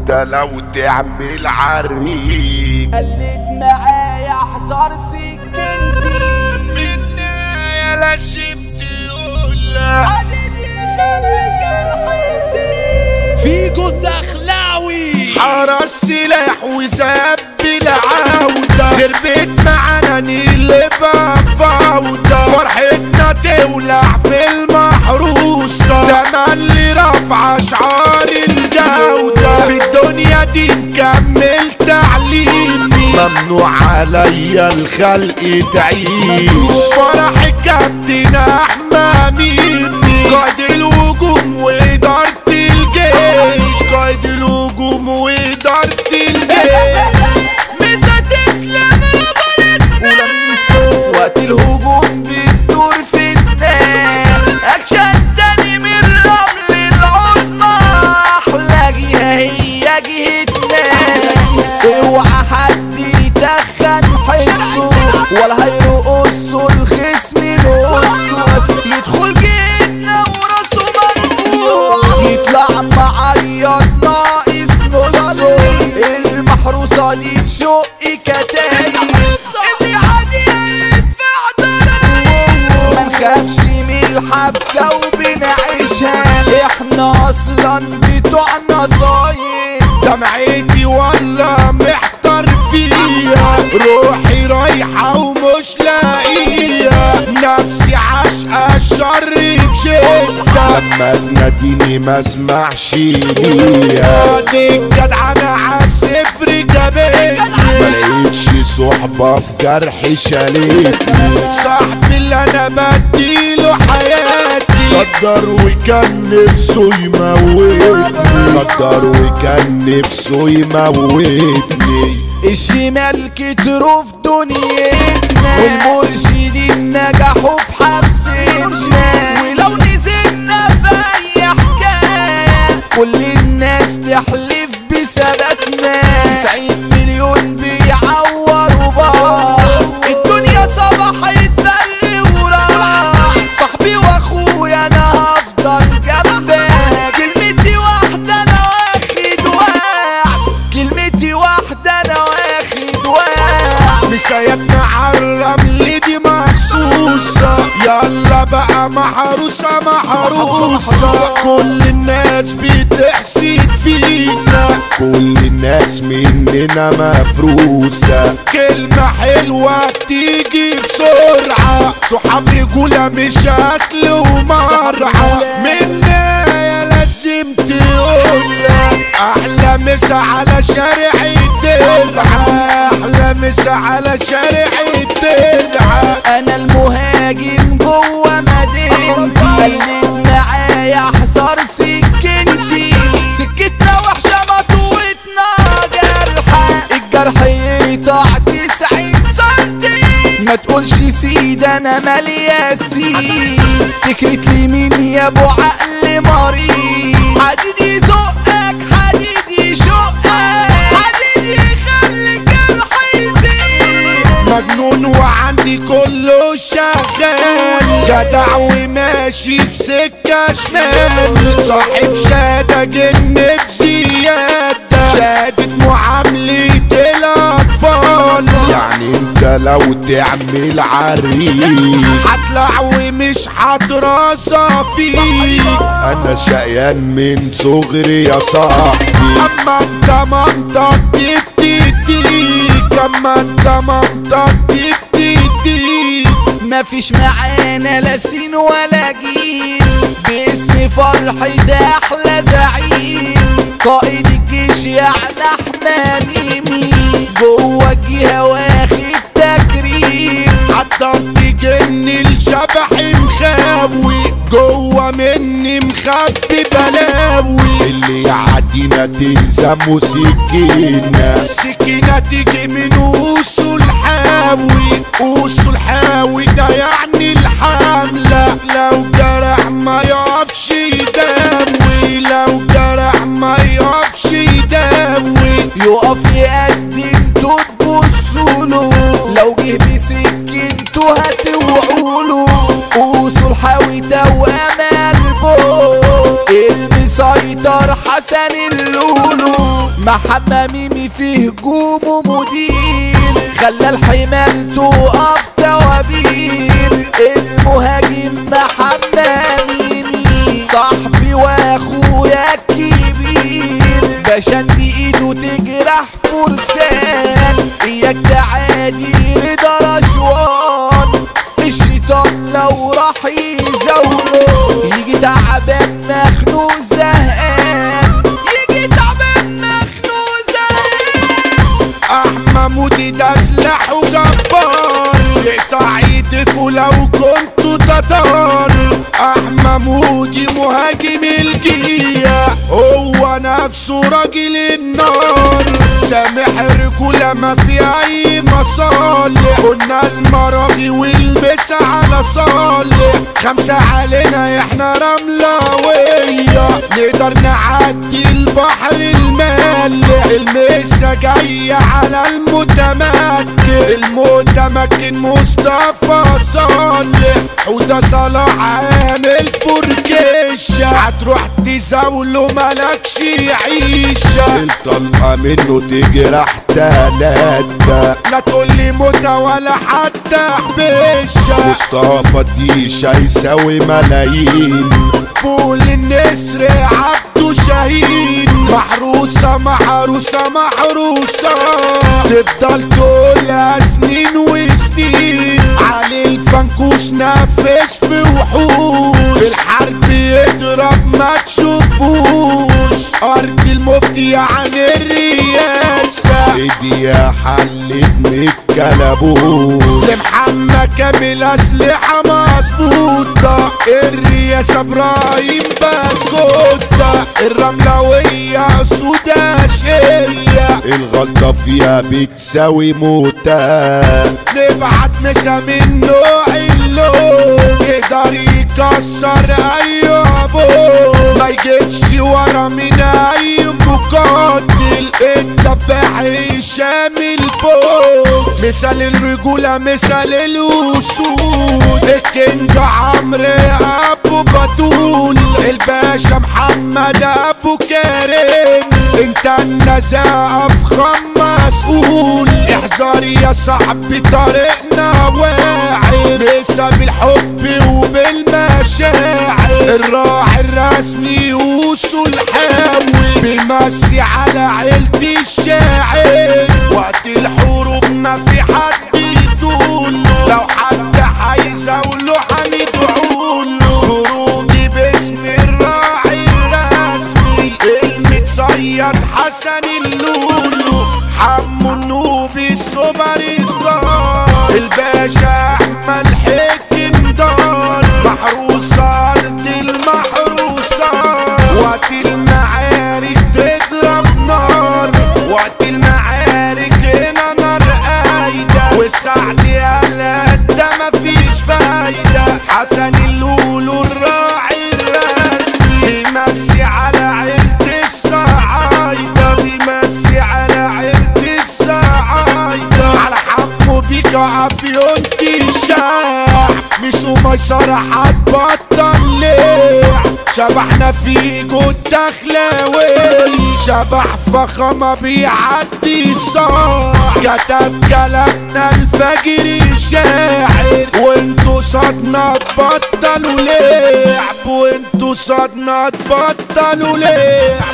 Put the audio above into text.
انت لو تعمل عريق قلت معايا احذر سكنتي يا لا شبت يقولها حديدي خليك الحزين فيجو الدخلاوي حرس السلاح وساب العودة خربت معانا نقلبها فوضى فرحتنا تولع في المحروسة ده اللي رفع اشعار الجودة في الدنيا دي نكمل تعليمي ممنوع عليا الخلق تعيش فرح كابتن احمى ميمي قائد الهجوم وادارة الجيش قائد الهجوم وادارة الجيش مسا تسلم يا بلدنا وقت الهجوم بتدور في الناس اكشن تاني من رمل العظمى احلى جهه هي جهتنا اوعى حد يتخن حسه ولا هيرقصه الخصم نصه يدخل جهتنا وراسه مرفوع يطلع معيط ناقص نصه المحروسه دي تشق كتايب اللي عادي يدفع ضرر ما نخافش من الحبسه وبنعيشها احنا اصلا بتوع نصايب دمعتي ولا محتار فيها روحي رايحة ومش لاقيها نفسي عاشقة الشر بشدة لما تناديني ما اسمعش ليها دي الجدعنة عالصفر جابتني ملقتش صحبة في جرحي شالتني صاحبي اللي انا بديله حياتي قدر وكان نفسه يموتني قدر وكان نفسه يموتني الشمال كتروا في دنيتنا والمرشدين نجحوا في حبسنا ولو نزلنا في اي حكايه كل الناس تحلف بثباتنا 90 مليون بيعوروا بعض الدنيا صبحت بري وراح صاحبي واخويا انا هفضل جنبك كلمتي واحده انا واخد وعد كلمتي واحده انا واخد وعد مسايبنا عالرمل دي مخصوصة يلا بقى محروسة محروسة كل الناس بتحسد فينا كل الناس مننا مفروسة كلمة حلوة تيجي بسرعة صحاب رجولة مش أكل ومرعى منا يا لازم تقولها أحلى مسا على شارع الترعة أحلى مسا على شارع الترعة انا المهاجم جوه مدينتي خليت معايا احذر سكنتي سكتنا وحشه مطوتنا جرحه الجرح يقطع تسعين سنتي ما تقولش سيد انا مالي ياسين فكرة لي مين يا ابو عقل مريض حديد يزقك حديد يشقك حديد يخليك الحزين مجنون وعندي كله شغال جدع وماشي في سكة شمال صاحب شهادة جن بزيادة شهادة معاملة الأطفال يعني انت لو تعمل عريق هطلع ومش هتراسى فيك انا شقيان من صغري يا صاحبي اما انت منطق تبتديك اما انت منطق تبتديك مفيش معانا لا سين ولا جيل باسم فرحي ده احلى زعيم قائد الجيش يعني احمى ميمي جوه الجهه واخد تكريم عطلت جن الشبح مخاوي جوه مني مخبي بلاوي اللي يعدينا تلزمه سكينة السكينة تيجي من قوسه الحاوي قوسه الحاوي ده يعني الحملة لو جرح ما يقفش يداوي لو جرح ما يقفش يداوي يقف يقدم تبصوا له لو جه بسكنته هتوعوله قوسوا الحاوي توأم قلبه المسيطر حسن اللولو محمى ميمي فيه هجوم ومدير خلى الحمال تقف توابير المهاجم محمى ميمي صاحبي واخويا الكبير بشد ايده تجرح فرسان اياك تعادي رضا رشوان الشيطان لو راح يزاوله يجي تعبان مخنوق زهقان يجي تعبان مخنوق زهقان احمى مودي ده سلاح وجبار يقطع ايدك ولو كنتوا تتار احمى مودي مهاجم الجية هو نفسه راجل النار سامح رجولة ما في اي مصالح قلنا المراغي والمسا على صالح خمسة علينا احنا رملاوية نقدر نعدي البحر المالح المسا جاية على المتمكن المتمكن مصطفى صالح وده صلاح عامل فركشة هتروح تزاوله ملكش عيشة الطلقة منه تجرح تلاتة لا تقولي موتى ولا حتى حبشة مصطفى ديشة يساوي ملايين فول النسر عبده شهيد محروسة محروسة محروسة تفضل تقولها سنين وسنين علي الفنكوش نفس في وحوش في الحرب يضرب ما تشوفوش ارض المفتي يعني الرياسة ايديها حلت من الكلبوش لمحمد كامل اسلحة مظبوطة الرياسة ابراهيم بسكوتة الرملوية سودا شية الغلطة فيها بتساوي موتة نبعت مسا من نوع اللون يقدر يكسر اي ابو ما يجيبش ورا من اي مقاتل الدباح شامل فوق مثال الرجولة مثال الوسود الكينج عمرو ابو بطول الباشا محمد ابو كريم انت النزاهة افخم مسؤول احذر يا صاحبي طريقنا واعي لسه بالحب وبالمشاعر الراعي الرسمي وصول حاوي بيمسي على عيلة الشاعر وقت الحروب ما في حد يطول لو حد هيزاوله هندعوله خروجي باسم الراعي الرسمي المتصيد حسن اللولو حمو النوبي سوبر ستار الباشا احمد حكم دار محروسة ارض المحروسة وقت المعارك تضرب نار وقت المعارك هنا نار قايدة والسعد قال ده مفيش فايدة حسن اللولو الراعي الرسمي بيمسي على عيلة الصعايدة بيمسي على عيلة الصعايدة على حمو بيك عافيونتي الشاع مش ميسرة هتبطل ليه شبحنا فيكو الدخلاوي شبح فخامة بيعدي صاع كتب كلامنا الفجر شاعر وانتو صدنا تبطلوا لعب وانتو صدنا تبطلوا لعب